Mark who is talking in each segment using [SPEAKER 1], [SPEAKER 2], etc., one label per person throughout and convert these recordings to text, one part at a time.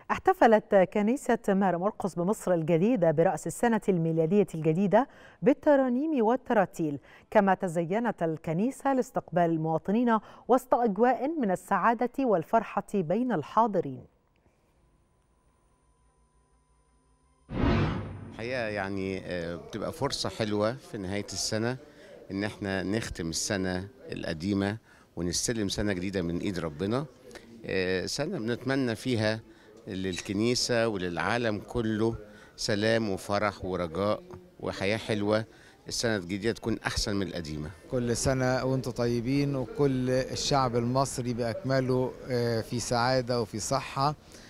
[SPEAKER 1] احتفلت كنيسة مار مرقس بمصر الجديدة برأس السنة الميلادية الجديدة بالترانيم والتراتيل كما تزينت الكنيسة لاستقبال المواطنين وسط أجواء من السعادة والفرحة بين الحاضرين
[SPEAKER 2] الحقيقة يعني بتبقى فرصة حلوة في نهاية السنة إن احنا نختم السنة القديمة ونستلم سنة جديدة من إيد ربنا سنة بنتمنى فيها للكنيسة وللعالم كله سلام وفرح ورجاء وحياة حلوة السنة الجديدة تكون أحسن من القديمة
[SPEAKER 3] كل سنة وانتم طيبين وكل الشعب المصري بأكمله في سعادة وفي صحة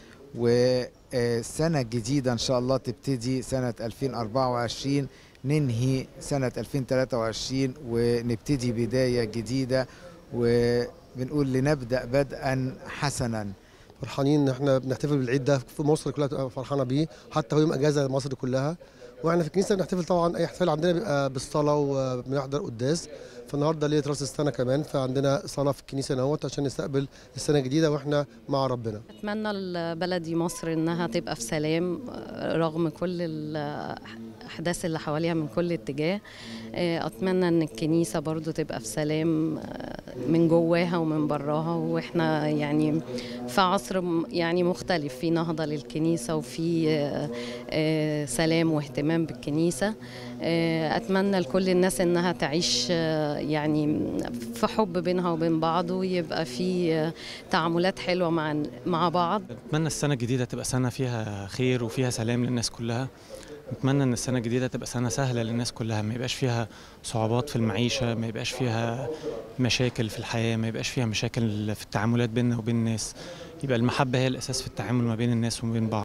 [SPEAKER 3] وسنة جديدة إن شاء الله تبتدي سنة 2024 ننهي سنة 2023 ونبتدي بداية جديدة وبنقول لنبدأ بدءا حسنا
[SPEAKER 4] فرحانين ان احنا بنحتفل بالعيد ده في مصر كلها فرحانه بيه حتى هو يوم اجازه مصر كلها واحنا في الكنيسه بنحتفل طبعا اي احتفال عندنا بيبقى بالصلاه وبنحضر قداس فالنهارده ليله راس السنه كمان فعندنا صلاه في الكنيسه نوت عشان نستقبل السنه الجديده واحنا مع ربنا
[SPEAKER 5] اتمنى لبلدي مصر انها تبقى في سلام رغم كل الاحداث اللي حواليها من كل اتجاه اتمنى ان الكنيسه برضو تبقى في سلام من جواها ومن براها واحنا يعني في عصر يعني مختلف في نهضه للكنيسه وفي سلام واهتمام بالكنيسه اتمنى لكل الناس انها تعيش يعني في حب بينها وبين بعض ويبقى في تعاملات حلوه مع مع بعض
[SPEAKER 6] اتمنى السنه الجديده تبقى سنه فيها خير وفيها سلام للناس كلها نتمنى ان السنه الجديده تبقى سنه سهله للناس كلها ما يبقاش فيها صعوبات في المعيشه ما يبقاش فيها مشاكل في الحياه ما يبقاش فيها مشاكل في التعاملات بيننا وبين الناس يبقى المحبه هي الاساس في التعامل ما بين الناس وما بين بعض